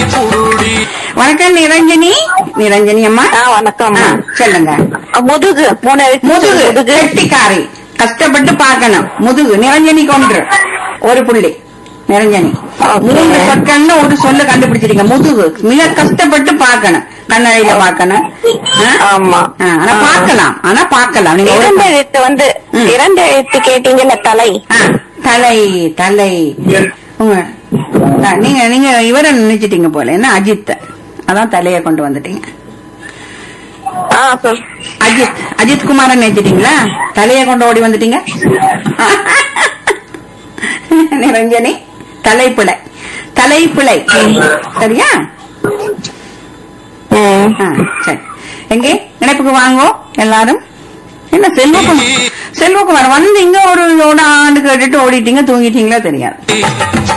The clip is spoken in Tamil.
புருடி வணக்கம் நிரஞ்சனி நிரஞ்சனி அம்மா ஆ, வணக்கம் ஆ, சொல்லுங்க முதுகு மூணு எழுத்து முதுகு முதுகு கெட்டிக்காரி கஷ்டப்பட்டு பார்க்கணும் முதுகு நிரஞ்சனி கொன்று ஒரு புள்ளி நிரஞ்சனி Okay. மூன்று சொற்கள்னு ஒரு சொல்லு கண்டுபிடிச்சிருங்க முதுகு மிக கஷ்டப்பட்டு பார்க்கணும் கண்ணறையில பார்க்கணும் ஆ? ஆமா ஆ, ஆனா பார்க்கலாம் ஆனா பார்க்கலாம் நீங்க ஒரு- இரண்டு எழுத்து வந்து ம். இரண்டு எழுத்து கேட்டீங்கல்ல தலை ஆ, தலை தலை உங்க ஆ, நீங்க நீங்க இவரை நினைச்சிட்டீங்க போல என்ன அஜித் அதான் தலைய கொண்டு வந்துட்டீங்க ஆ சொல் அஜித் அஜித் குமாரன் நினைச்சிட்டீங்களா தலைய கொண்டு ஓடி வந்துட்டீங்க நிரஞ்சனி தலைப்பிழை தலைப்பிழை சரியா ம். ஆ, சரி எங்கே இணைப்புக்கு வாங்கோ எல்லாரும் என்ன செல்வகுமார் செல்வகுமார் வந்து இங்க ஒரு ஒரு ஆண்டு கேட்டுட்டு ஓடிட்டீங்க தூங்கிட்டீங்களா தெரியாது